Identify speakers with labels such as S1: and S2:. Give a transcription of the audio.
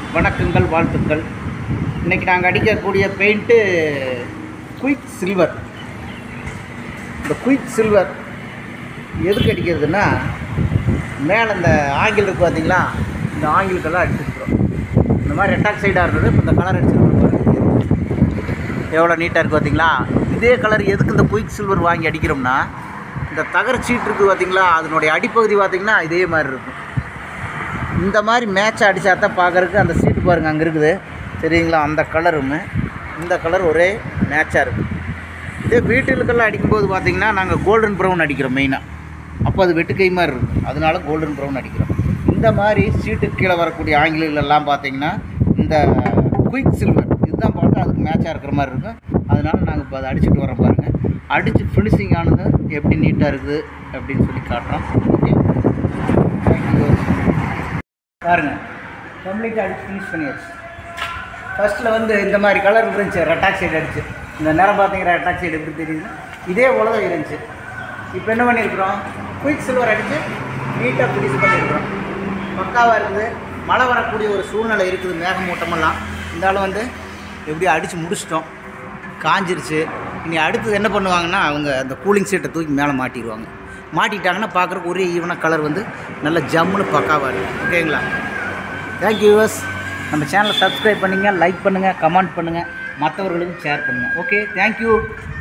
S1: வணக்கங்கள் வாழ்த்துக்கள் இன்றைக்கி நாங்கள் அடிக்கக்கூடிய பெயிண்ட்டு குயிக் சில்வர் இந்த குயிக் சில்வர் எதுக்கு அடிக்கிறதுனா மேலே இந்த ஆங்கிள் இருக்குது பார்த்தீங்களா இந்த ஆங்கிளுக்கெல்லாம் அடிச்சிருக்கிறோம் இந்த மாதிரி ரெட்டாக்சைடாக இருந்தது இப்போ இந்த கலர் அடிச்சிருக்கோம் பாருங்க. எவ்வளோ நீட்டாக இருக்குது பார்த்தீங்களா இதே கலர் எதுக்கு இந்த குயிக் சில்வர் வாங்கி அடிக்கிறோம்னா இந்த தகர சீட் இருக்குது பார்த்தீங்களா அதனுடைய அடிப்பகுதி பார்த்தீங்கன்னா இதே மாதிரி இருக்கும் இந்த மாதிரி மேட்ச் அடித்தா தான் பார்க்குறதுக்கு அந்த சீட்டு பாருங்கள் அங்கே இருக்குது சரிங்களா அந்த கலருமே இந்த கலர் ஒரே மேட்சாக இருக்குது இதே வீட்டுகளுக்கெல்லாம் அடிக்கும்போது பார்த்தீங்கன்னா நாங்கள் கோல்டன் ப்ரௌன் அடிக்கிறோம் மெயினாக அப்போ அது வெட்டுக்கை மாதிரி இருக்கும் அதனால கோல்டன் ப்ரௌன் அடிக்கிறோம் இந்த மாதிரி சீட்டுக்கு கீழே வரக்கூடிய ஆங்கிலங்கள் எல்லாம் பார்த்தீங்கன்னா இந்த குயிக் சில்வர் இதுதான் பார்த்தா அதுக்கு மேட்சாக இருக்கிற மாதிரி இருக்கும் அதனால நாங்கள் இப்போ அதை அடிச்சுட்டு வரோம் பாருங்கள் அடித்து ஃபினிஷிங் ஆனது எப்படி நீட்டாக இருக்குது அப்படின்னு சொல்லி காட்டுறோம் ஓகே தேங்க்யூ பாருங்க கம்ப்ளீட்டாக அடிச்சு ஃபினிஷ் பண்ணியாச்சு ஃபர்ஸ்ட்டில் வந்து இந்த மாதிரி கலர் இருந்துச்சு ரெட்டாக்சைடு அடிச்சு இந்த நிறம் பார்த்தீங்கன்னா ரெட்டாக்சைடு எப்படி தெரியுது இதே போல தான் இருந்துச்சு இப்போ என்ன பண்ணியிருக்கிறோம் குயிக் சில்வர் அடித்து நீட்டாக ஃபினிஷ் பண்ணியிருக்கிறோம் பக்காவாக இருக்குது மழை வரக்கூடிய ஒரு சூழ்நிலை இருக்குது மேகமூட்டமெல்லாம் இருந்தாலும் வந்து எப்படியும் அடித்து முடிச்சிட்டோம் காஞ்சிருச்சு இனி அடுத்தது என்ன பண்ணுவாங்கன்னா அவங்க அந்த கூலிங் சீட்டை தூக்கி மேலே மாட்டிடுவாங்க மாட்டிட்டாங்கன்னா பார்க்குறக்கு ஒரே ஈவனாக கலர் வந்து நல்ல ஜம்முன்னு பக்காவாக இருக்கும் ஓகேங்களா தேங்க்யூ யூவர்ஸ் நம்ம சேனலை சப்ஸ்கிரைப் பண்ணுங்கள் லைக் பண்ணுங்கள் கமெண்ட் பண்ணுங்கள் மற்றவர்களுக்கும் ஷேர் பண்ணுங்கள் ஓகே தேங்க்யூ